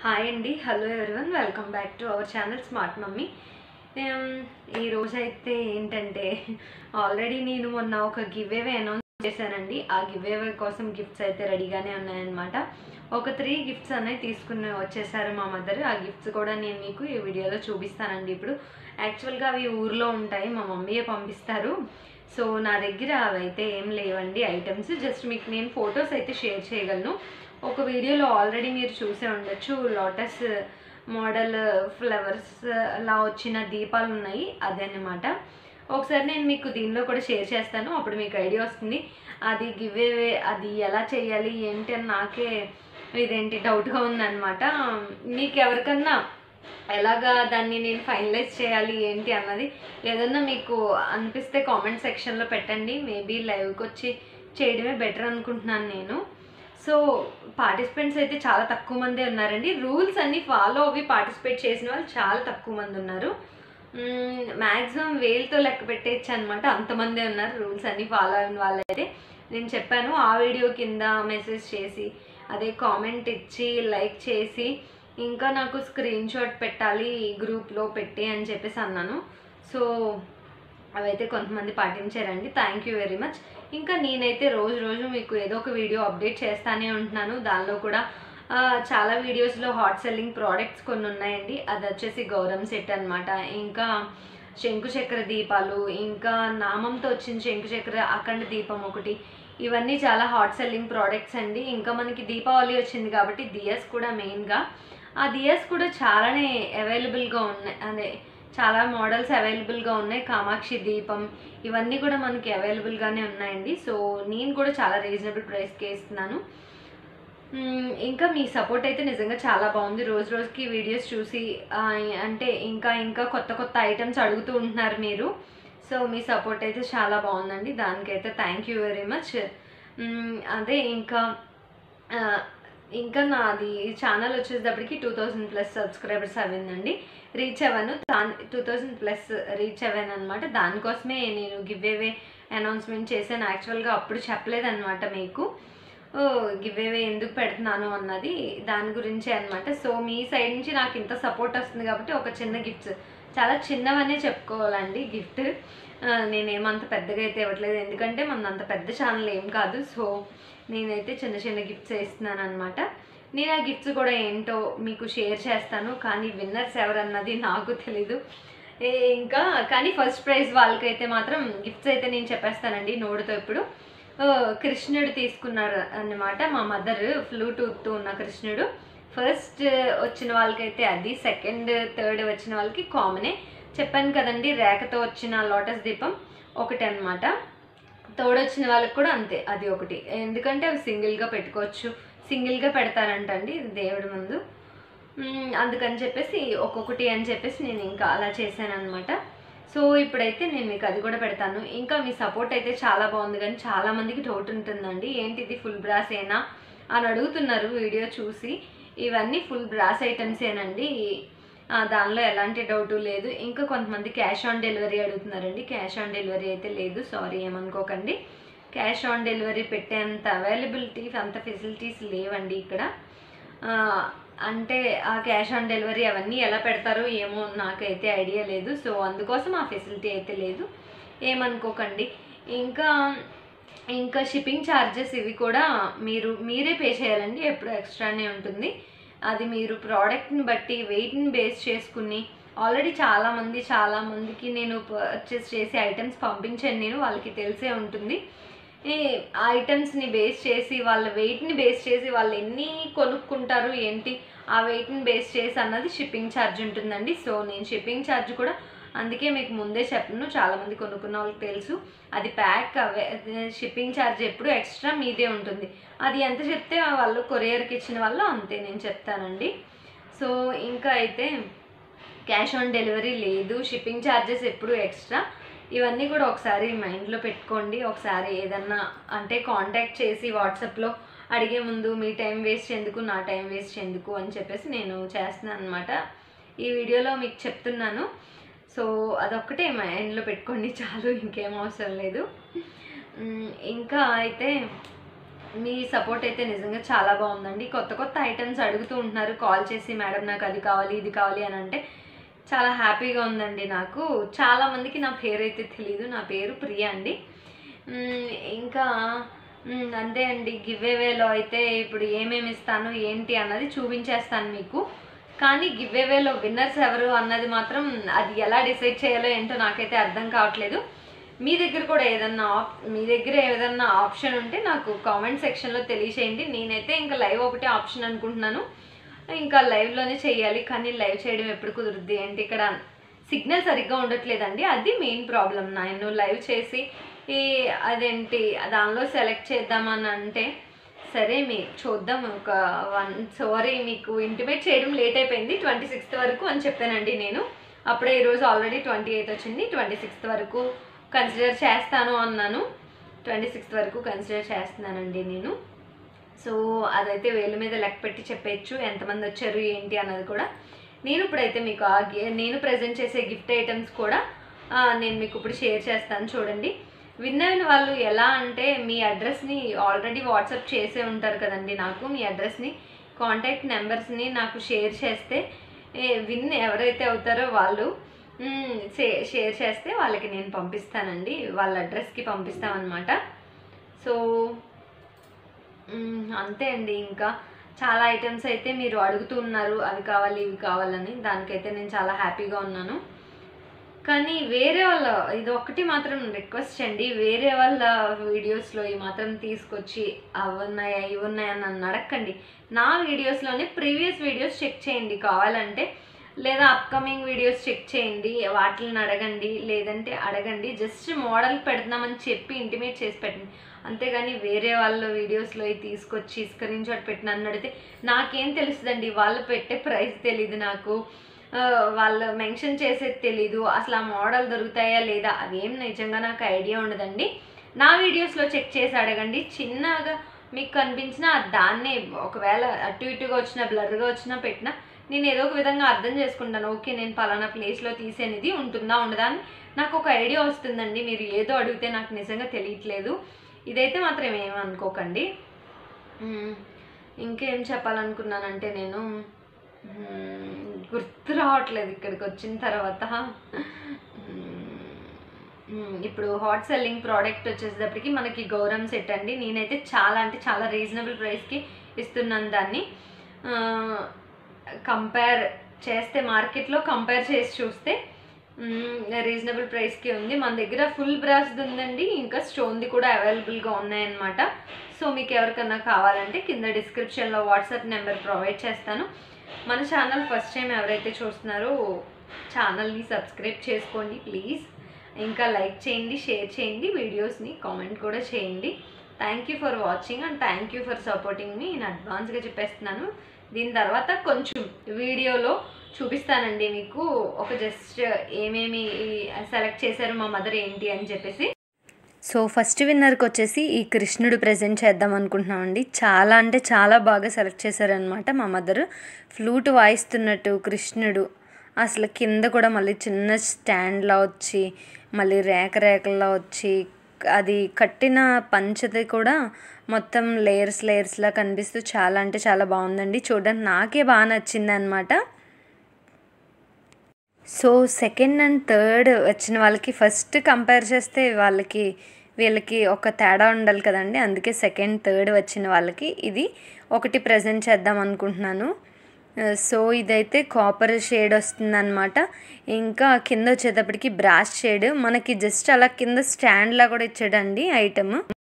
Hi అండి hello everyone welcome back to our channel smart mummy ఈ రోజు అయితే ఏంటంటే ఆల్రెడీ నేను మొన్న ఒక గివ్ అవే అనౌన్స్ చేశానండి ఆ గివ్ అవే కోసం గిఫ్ట్స్ అయితే రెడీగానే ఉన్నాయన్నమాట ఒక త్రీ గిఫ్ట్స్ అనేవి తీసుకుని వచ్చేసారు మా మదర్ ఆ గిఫ్ట్స్ కూడా నేను మీకు ఈ వీడియోలో చూపిస్తానండి ఇప్పుడు యాక్చువల్గా అవి ఊర్లో ఉంటాయి మా మమ్మీయే పంపిస్తారు సో నా దగ్గర అవి అయితే ఏం లేవండి ఐటమ్స్ జస్ట్ మీకు నేను ఫొటోస్ అయితే షేర్ చేయగలను ఒక వీడియోలో ఆల్రెడీ మీరు చూసే ఉండొచ్చు లోటస్ మోడల్ ఫ్లవర్స్ అలా వచ్చిన దీపాలు ఉన్నాయి అదే అన్నమాట ఒకసారి నేను మీకు దీనిలో కూడా షేర్ చేస్తాను అప్పుడు మీకు ఐడియా వస్తుంది అది గివ్ అవే అది ఎలా చేయాలి ఏంటి అని నాకే ఇదేంటి డౌట్గా ఉందన్నమాట మీకు ఎవరికన్నా ఎలాగా దాన్ని నేను ఫైనలైజ్ చేయాలి ఏంటి అన్నది ఏదన్నా మీకు అనిపిస్తే కామెంట్ సెక్షన్లో పెట్టండి మేబీ లైవ్కి వచ్చి చేయడమే బెటర్ అనుకుంటున్నాను నేను సో పార్టిసిపెంట్స్ అయితే చాలా తక్కువ మందే ఉన్నారండి రూల్స్ అన్ని ఫాలో అవి పార్టిసిపేట్ చేసిన వాళ్ళు చాలా తక్కువ మంది ఉన్నారు మ్యాక్సిమం వేలతో లెక్క పెట్టేయచ్చు అనమాట అంతమందే ఉన్నారు రూల్స్ అన్ని ఫాలో అయిన వాళ్ళైతే నేను చెప్పాను ఆ వీడియో కింద మెసేజ్ చేసి అదే కామెంట్ ఇచ్చి లైక్ చేసి ఇంకా నాకు స్క్రీన్ షాట్ పెట్టాలి గ్రూప్లో పెట్టి అని చెప్పేసి అన్నాను సో అవైతే కొంతమంది పాటించారండి థ్యాంక్ యూ వెరీ మచ్ ఇంకా నేనైతే రోజు రోజు మీకు ఏదో ఒక వీడియో అప్డేట్ చేస్తానే ఉంటున్నాను దానిలో కూడా ఆ, చాలా వీడియోస్లో హాట్ సెల్లింగ్ ప్రోడక్ట్స్ కొన్ని ఉన్నాయండి అది వచ్చేసి గౌరమ్ సెట్ అనమాట ఇంకా శంకు చక్ర దీపాలు ఇంకా నామంతో వచ్చిన శంకు చక్ర అఖండ దీపం ఒకటి ఇవన్నీ చాలా హాట్ సెల్లింగ్ ప్రోడక్ట్స్ అండి ఇంకా మనకి దీపావళి వచ్చింది కాబట్టి దియస్ కూడా మెయిన్గా ఆ దియస్ కూడా చాలానే అవైలబుల్గా ఉన్నాయి అదే చాలా మోడల్స్ అవైలబుల్గా ఉన్నాయి కామాక్షి దీపం ఇవన్నీ కూడా మనకి అవైలబుల్గానే ఉన్నాయండి సో నేను కూడా చాలా రీజనబుల్ ప్రైస్కి ఇస్తున్నాను మ్మ్, ఇంకా మీ సపోర్ట్ అయితే నిజంగా చాలా బాగుంది రోజు రోజుకి వీడియోస్ చూసి ఆ, అంటే ఇంకా ఇంకా కొత్త కొత్త ఐటమ్స్ అడుగుతూ ఉంటున్నారు మీరు సో మీ సపోర్ట్ అయితే చాలా బాగుందండి దానికైతే థ్యాంక్ యూ వెరీ మచ్ అదే ఇంకా ఆ, ఇంకా నాది ఛానల్ వచ్చేటప్పటికి టూ థౌజండ్ ప్లస్ సబ్స్క్రైబర్స్ అవ్విందండి రీచ్ అవ్వను దాని టూ థౌజండ్ ప్లస్ రీచ్ అవ్వాను అనమాట దానికోసమే నేను గివ్ అవే అనౌన్స్మెంట్ చేశాను యాక్చువల్గా అప్పుడు చెప్పలేదన్నమాట మీకు గివ్ అవే ఎందుకు పెడుతున్నాను అన్నది దాని గురించే అనమాట సో మీ సైడ్ నుంచి నాకు ఇంత సపోర్ట్ వస్తుంది కాబట్టి ఒక చిన్న గిఫ్ట్స్ చాలా చిన్నవనే చెప్పుకోవాలండి గిఫ్ట్ నేనేమంత పెద్దగా అయితే ఇవ్వట్లేదు ఎందుకంటే మన అంత పెద్ద ఛానల్ ఏం కాదు సో నేనైతే చిన్న చిన్న గిఫ్ట్స్ ఇస్తున్నాను అనమాట నేను ఆ గిఫ్ట్స్ కూడా ఏంటో మీకు షేర్ చేస్తాను కానీ విన్నర్స్ ఎవరన్నది నాకు తెలీదు ఏ, ఇంకా కానీ ఫస్ట్ ప్రైజ్ వాళ్ళకైతే మాత్రం గిఫ్ట్స్ అయితే నేను చెప్పేస్తానండి నోడుతో ఇప్పుడు ఆ, కృష్ణుడు తీసుకున్నారు అన్నమాట మా మదర్ ఫ్లూటూత్ ఉన్న కృష్ణుడు ఫస్ట్ వచ్చిన వాళ్ళకైతే అది సెకండ్ థర్డ్ వచ్చిన వాళ్ళకి కామనే చెప్పాను కదండి రేఖతో వచ్చిన లోటస్ దీపం ఒకటి అనమాట థర్డ్ వచ్చిన వాళ్ళకి కూడా అంతే అది ఒకటి ఎందుకంటే అవి సింగిల్గా పెట్టుకోవచ్చు సింగిల్గా పెడతారంటండి ఇది దేవుడి ముందు మ్మ్, అందుకని చెప్పేసి ఒక్కొక్కటి అని చెప్పేసి నేను ఇంకా అలా చేశాను అనమాట సో ఇప్పుడైతే నేను మీకు అది కూడా పెడతాను ఇంకా మీ సపోర్ట్ అయితే చాలా బాగుంది కానీ చాలా మందికి డౌట్ ఉంటుందండి ఏంటి ఇది ఫుల్ బ్రాస్ ఏనా అని అడుగుతున్నారు వీడియో చూసి ఇవన్నీ ఫుల్ బ్రాస్ ఐటమ్సేనండి ఆ, దానిలో ఎలాంటి డౌట్ లేదు ఇంకా కొంతమంది క్యాష్ ఆన్ డెలివరీ అడుగుతున్నారండి క్యాష్ ఆన్ డెలివరీ అయితే లేదు సారీ ఏమనుకోకండి క్యాష్ ఆన్ డెలివరీ పెట్టేంత అవైలబిలిటీ అంత ఫెసిలిటీస్ లేవండి ఇక్కడ ఆ, అంటే ఆ క్యాష్ ఆన్ డెలివరీ అవన్నీ ఎలా పెడతారో ఏమో నాకైతే ఐడియా లేదు సో అందుకోసం ఆ ఫెసిలిటీ అయితే లేదు ఏమనుకోకండి ఇంకా ఇంకా షిప్పింగ్ ఛార్జెస్ ఇవి కూడా మీరు మీరే పే చేయాలండి ఎప్పుడు ఎక్స్ట్రానే ఉంటుంది అది మీరు ప్రోడక్ట్ని బట్టి వెయిట్ని బేస్ చేసుకుని ఆల్రెడీ చాలామంది చాలామందికి నేను పర్చేస్ చేసి ఐటమ్స్ పంపించాను నేను వాళ్ళకి తెలిసే ఉంటుంది ఈ ఐటమ్స్ని బేస్ చేసి వాళ్ళ వెయిట్ని బేస్ చేసి వాళ్ళు ఎన్ని కొనుక్కుంటారు ఏంటి ఆ వెయిట్ని బేస్ చేసి అన్నది షిప్పింగ్ ఛార్జ్ ఉంటుందండి సో నేను షిప్పింగ్ ఛార్జ్ కూడా అందుకే మీకు ముందే చెప్పను చాలామంది కొనుక్కున్న వాళ్ళకి తెలుసు అది ప్యాక్ అవే షిప్పింగ్ ఛార్జ్ ఎప్పుడు ఎక్స్ట్రా మీదే ఉంటుంది అది ఎంత చెప్తే వాళ్ళు కొరియర్కి ఇచ్చిన వాళ్ళు అంతే నేను చెప్తానండి సో ఇంకా అయితే క్యాష్ ఆన్ డెలివరీ లేదు షిప్పింగ్ ఛార్జెస్ ఎప్పుడు ఎక్స్ట్రా ఇవన్నీ కూడా ఒకసారి మైండ్లో పెట్టుకోండి ఒకసారి ఏదన్నా అంటే కాంటాక్ట్ చేసి వాట్సాప్లో అడిగే ముందు మీ టైం వేస్ట్ ఎందుకు నా టైం వేస్ట్ ఎందుకు అని చెప్పేసి నేను చేస్తున్నాను అనమాట ఈ వీడియోలో మీకు చెప్తున్నాను సో అదొక్కటే మైండ్లో పెట్టుకోండి చాలు ఇంకేం అవసరం లేదు మ్, ఇంకా అయితే మీ సపోర్ట్ అయితే నిజంగా చాలా బాగుందండి కొత్త కొత్త ఐటమ్స్ అడుగుతూ ఉంటున్నారు కాల్ చేసి మేడం నాకు అది కావాలి ఇది కావాలి అని అంటే చాలా హ్యాపీగా ఉందండి నాకు చాలా మందికి నా పేరు అయితే తెలియదు నా పేరు ప్రియ అండి మ్మ్, ఇంకా మ్మ్, అంతే అండి గివ్ అవేలో అయితే ఇప్పుడు ఏమేమి ఇస్తాను ఏంటి అన్నది చూపించేస్తాను మీకు కానీ గివ్ అవేలో విన్నర్స్ ఎవరు అన్నది మాత్రం అది ఎలా డిసైడ్ చేయాలో ఏంటో నాకైతే అర్థం కావట్లేదు మీ దగ్గర కూడా ఏదన్నా ఆప్ మీ దగ్గర ఏదన్నా ఆప్షన్ ఉంటే నాకు కామెంట్ సెక్షన్లో తెలియచేయండి నేనైతే ఇంకా లైవ్ ఒకటే ఆప్షన్ అనుకుంటున్నాను ఇంకా లైవ్లోనే చేయాలి కానీ లైవ్ చేయడం ఎప్పుడు కుదురుద్ది అంటే ఇక్కడ సిగ్నల్ సరిగ్గా ఉండట్లేదండి అది మెయిన్ ప్రాబ్లం నేను లైవ్ చేసి ఈ అదేంటి దానిలో సెలెక్ట్ చేద్దామని అంటే సరే మీ చూద్దాం ఒక వన్ సారీ మీకు ఇంటిమేట్ చేయడం లేట్ అయిపోయింది ట్వంటీ సిక్స్త్ వరకు అని చెప్పానండి నేను అప్పుడే ఈరోజు ఆల్రెడీ ట్వంటీ ఎయిత్ వచ్చింది ట్వంటీ సిక్స్త్ వరకు కన్సిడర్ చేస్తాను అన్నాను ట్వంటీ సిక్స్త్ వరకు కన్సిడర్ చేస్తున్నానండి నేను సో అదైతే వేలు మీద లెక్క పెట్టి చెప్పేయచ్చు ఎంతమంది వచ్చారు ఏంటి అన్నది కూడా నేను ఇప్పుడైతే మీకు ఆ గి- నేను ప్రజెంట్ చేసే గిఫ్ట్ ఐటమ్స్ కూడా ఆ, నేను మీకు ఇప్పుడు షేర్ చేస్తాను చూడండి విన్ అయిన వాళ్ళు ఎలా అంటే మీ అడ్రస్ని ఆల్రెడీ వాట్సాప్ చేసే ఉంటారు కదండి నాకు మీ అడ్రస్ని కాంటాక్ట్ నెంబర్స్ని నాకు షేర్ చేస్తే ఏ, విన్ ఎవరైతే అవుతారో వాళ్ళు మ్, షే- షేర్ చేస్తే వాళ్ళకి నేను పంపిస్తానండి వాళ్ళ అడ్రస్కి పంపిస్తామన్నమాట సో మ్మ్, అంతే అండి ఇంకా చాలా ఐటమ్స్ అయితే మీరు అడుగుతూ ఉన్నారు అవి కావాలి ఇవి కావాలని దానికైతే నేను చాలా హ్యాపీగా ఉన్నాను కానీ వేరే వాళ్ళ ఇది ఒక్కటి మాత్రం రిక్వెస్ట్ అండి వేరే వాళ్ళ వీడియోస్లో ఈ మాత్రం తీసుకొచ్చి అవి ఉన్నాయా ఇవి ఉన్నాయా అని నన్ను అడగండి నా వీడియోస్లోనే ప్రీవియస్ వీడియోస్ చెక్ చేయండి కావాలంటే లేదా అప్కమింగ్ వీడియోస్ చెక్ చేయండి వాటిని అడగండి లేదంటే అడగండి జస్ట్ మోడల్ పెడుతున్నామని చెప్పి ఇంటిమేట్ చేసి పెట్టండి అంతేగాని వేరే వాళ్ళ వీడియోస్లో ఇవి తీసుకొచ్చి స్క్రీన్ షాట్ పెట్టి నన్ను అడిగితే నాకేం తెలుస్తుందండి వాళ్ళు పెట్టే ప్రైస్ తెలీదు నాకు ఆ, వాళ్ళు మెన్షన్ చేసేది తెలీదు అసలు ఆ మోడల్ దొరుకుతాయా లేదా అవేం నిజంగా నాకు ఐడియా ఉండదండి నా వీడియోస్లో చెక్ చేసి అడగండి చిన్నగా మీకు కనిపించిన దాన్నే ఒకవేళ అటు ఇటుగా వచ్చినా బ్లర్గా వచ్చినా పెట్టినా నేను ఏదో ఒక విధంగా అర్థం చేసుకుంటాను ఓకే నేను పలానా ప్లేస్లో తీసేనిది ఉంటుందా ఉండదా అని నాకు ఒక ఐడియా వస్తుందండి మీరు ఏదో అడిగితే నాకు నిజంగా తెలియట్లేదు ఇదైతే మాత్రం ఏమనుకోకండి మ్మ్. ఇంకేం చెప్పాలనుకున్నానంటే నేను మ్మ్, గుర్తు రావట్లేదు ఇక్కడికి వచ్చిన తర్వాత మ్మ్, ఇప్పుడు హాట్ సెల్లింగ్ ప్రోడక్ట్ వచ్చేసేటప్పటికి మనకి గౌరవం సెట్ అండి నేనైతే చాలా అంటే చాలా రీజనబుల్ ప్రైస్కి ఇస్తున్నాను దాన్ని కంపేర్ చేస్తే మార్కెట్లో కంపేర్ చేసి చూస్తే రీజనబుల్ ప్రైస్కి ఉంది మన దగ్గర ఫుల్ బ్రాస్ది ఉందండి ఇంకా స్టోన్ది కూడా అవైలబుల్గా ఉన్నాయన్నమాట సో మీకు ఎవరికన్నా కావాలంటే కింద డిస్క్రిప్షన్లో వాట్సాప్ నెంబర్ ప్రొవైడ్ చేస్తాను మన ఛానల్ ఫస్ట్ టైం ఎవరైతే చూస్తున్నారో ఛానల్ని సబ్స్క్రైబ్ చేసుకోండి ప్లీజ్ ఇంకా లైక్ చేయండి షేర్ చేయండి వీడియోస్ని కామెంట్ కూడా చేయండి thank you for watching and thank you for supporting మీ ఇన్ అడ్వాన్స్గా చెప్పేస్తున్నాను దీని తర్వాత కొంచెం వీడియోలో చూపిస్తానండి మీకు ఒక జస్ట్ ఏమేమి సెలెక్ట్ చేశారు మా మదర్ ఏంటి అని చెప్పేసి సో ఫస్ట్ విన్నర్కి వచ్చేసి ఈ కృష్ణుడు ప్రజెంట్ చేద్దాం అనుకుంటున్నామండి చాలా అంటే చాలా బాగా సెలెక్ట్ చేశారనమాట మా మదర్ ఫ్లూట్ వాయిస్తున్నట్టు కృష్ణుడు అసలు కింద కూడా మళ్ళీ చిన్న స్టాండ్లా వచ్చి మళ్ళీ రేక రేకల్లా వచ్చి అది కట్టిన పంచది కూడా మొత్తం లేయర్స్ లేయర్స్లా కనిపిస్తూ చాలా అంటే చాలా బాగుందండి చూడడానికి నాకే బాగా నచ్చింది అనమాట సో సెకండ్ అండ్ థర్డ్ వచ్చిన వాళ్ళకి ఫస్ట్ కంపేర్ చేస్తే వాళ్ళకి వీళ్ళకి ఒక తేడా ఉండాలి కదండి అందుకే సెకండ్ థర్డ్ వచ్చిన వాళ్ళకి ఇది ఒకటి ప్రజెంట్ చేద్దాం అనుకుంటున్నాను సో ఇదైతే కాపర్ షేడ్ వస్తుందన్నమాట ఇంకా కింద వచ్చేటప్పటికి బ్రాష్ షేడ్ మనకి జస్ట్ అలా కింద స్టాండ్లా కూడా ఇచ్చాడండి ఐటమ్